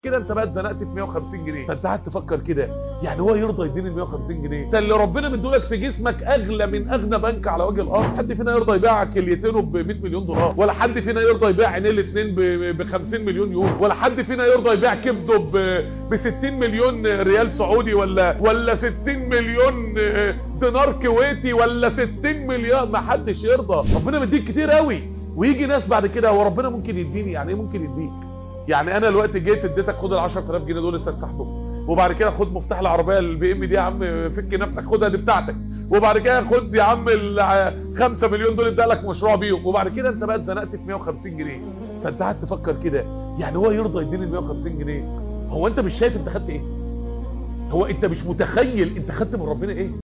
كده انت بقى اتزنقت في 150 جنيه فانت قاعد تفكر كده يعني هو يرضى يديني ال 150 جنيه ده اللي ربنا مدولك في جسمك اغلى من اغنى بنك على وجه الارض حد فينا يرضى يبيع كليتينه ب 100 مليون دولار ولا حد فينا يرضى يبيع عينيه الاثنين ب 50 مليون يورو ولا حد فينا يرضى يبيع كبده ب 60 مليون ريال سعودي ولا ولا 60 مليون دينار كويتي ولا 60 مليار ما حدش يرضى ربنا مديك كتير قوي ويجي ناس بعد كده هو ربنا ممكن يديني يعني ايه ممكن يديك يعني انا الوقت جيت اديتك خد ال 10000 جنيه دول اتفسحتهم وبعد كده خد مفتاح العربيه البي ام دي يا عم فك نفسك خدها دي بتاعتك وبعد كده خد يا عم ال 5 مليون دول ادي لك مشروع بيهم وبعد كده انت بقى اتزنقت في 150 جنيه فانت قاعد تفكر كده يعني هو يرضى يديني ال 150 جنيه هو انت مش شايف انت خدت ايه هو انت مش متخيل انت خدت من ربنا ايه